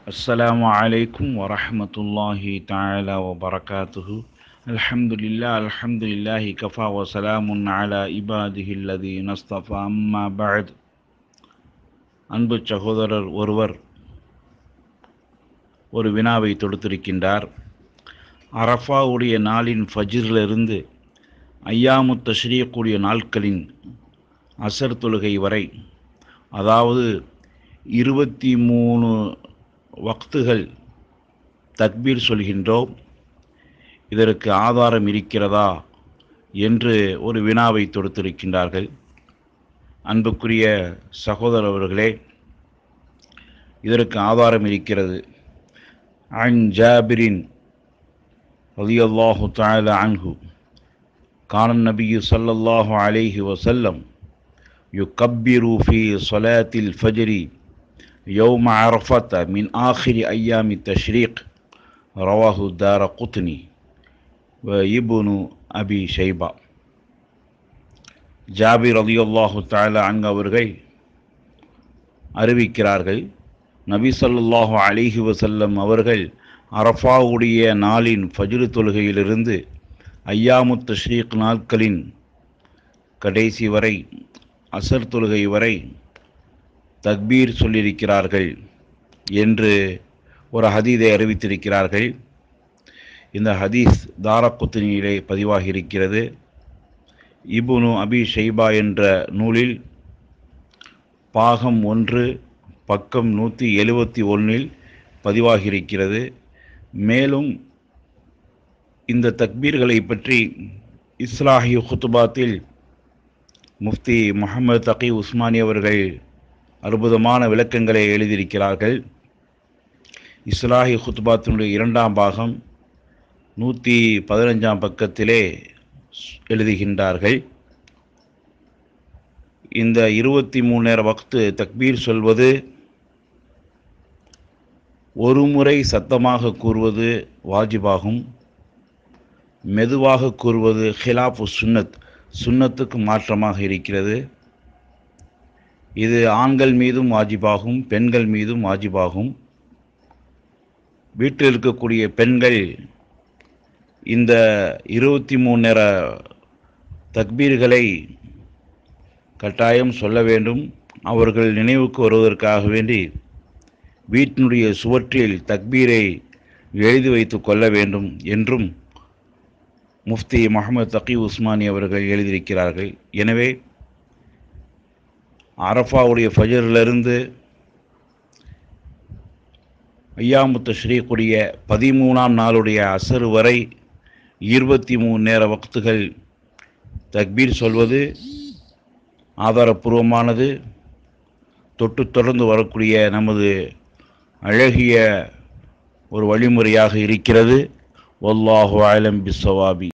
السلام عليكم ورحمة الله تعالى وبركاته الحمد لله الحمد لله كفى وسلام على عباده الذين اصطفى أما بعد அன்பு சகோதரர் ஒருவர் ஒரு வினாவை தொடுத்திருக்கின்றார் அரஃபாவுடைய நாளின் ஃபஜ்ரிலிருந்து ஐயாமு தஷ்ரீக்குடைய நாட்களின் அசர் தொழுகை வரை அதாவது இருபத்தி மூணு வக்துகள் தக்பீர் சொல்கின்றோம் இதற்கு ஆதாரம் இருக்கிறதா என்று ஒரு வினாவை தொடுத்திருக்கின்றார்கள் அன்புக்குரிய சகோதரர்களே இதற்கு ஆதாரம் இருக்கிறது அன் ஜாபிரின் ரலியல்லாஹு தஆலா அன்ஹு கான நபியு ஸல்லல்லாஹு அலைஹி வஸல்லம் யுகப்பிரு ஃபீ ஸலாத்தில் ஃபஜ்ரி يوم عرفة من آخر أيام التشريق رواه الدار قطني وابن أبي شيبة ஜாபிர் ரலியல்லாஹு தஆலா அங்க அவர்கள் அறிவிக்கிறார்கள் நபி ஸல்லல்லாஹு அலைஹி வஸல்லம் அவர்கள் அரஃபாவுடைய நாளின் ஃபஜ்ரு தொழுகையிலிருந்து ஐயாமு தஷ்ரீக் நாட்களின் கடைசி வரை அசர் தொழுகை வரை தக்பீர் சொல்லியிருக்கிறார்கள் என்று ஒரு ஹதீதை அறிவித்திருக்கிறார்கள் இந்த ஹதீஸ் தாரக்குத்தினியிலே பதிவாகி இருக்கிறது இபுனு அபி ஷைபா என்ற நூலில் பாகம் ஒன்று பக்கம் நூற்றி எழுபத்தி ஒன்றில் பதிவாகியிருக்கிறது மேலும் இந்த தக்பீர்களை பற்றி இஸ்லாஹி குத்துபாத்தில் முஃப்தி முகமது தகி உஸ்மானி அவர்கள் அற்புதமான விளக்கங்களை எழுதியிருக்கிறார்கள் இஸ்லாஹி குத்பாத்தினுடைய இரண்டாம் பாகம் நூற்றி பதினஞ்சாம் பக்கத்திலே எழுதுகின்றார்கள் இந்த இருபத்தி மூணு நேர வக்து தக்பீர் சொல்வது ஒரு முறை சத்தமாக கூறுவது வாஜிபாகும் மெதுவாக கூறுவது ஹிலாஃபு சுன்னத் சுன்னத்துக்கு மாற்றமாக இருக்கிறது இது ஆண்கள் மீதும் வாஜிபாகும் பெண்கள் மீதும் வாஜிபாகும் வீட்டில் இருக்கக்கூடிய பெண்கள் இந்த இருபத்தி மூணு நேர தக்பீர்களை கட்டாயம் சொல்ல வேண்டும் அவர்கள் நினைவுக்கு வருவதற்காக வேண்டி வீட்டினுடைய சுவற்றில் தக்பீரை எழுதி வைத்து கொள்ள வேண்டும் என்றும் முஃப்தி முகமது தகி உஸ்மானி அவர்கள் எழுதியிருக்கிறார்கள் எனவே அரஃபாவுடைய ஃபஜரிலிருந்து ஐயாமுத்த ஸ்ரீக்குடைய பதிமூணாம் நாளுடைய அசரு வரை இருபத்தி மூணு நேர வக்துகள் தக்பீர் சொல்வது ஆதாரபூர்வமானது தொட்டு தொடர்ந்து வரக்கூடிய நமது அழகிய ஒரு வழிமுறையாக இருக்கிறது ஒல்லாஹு ஆலம் பிஸ்ஸவாபி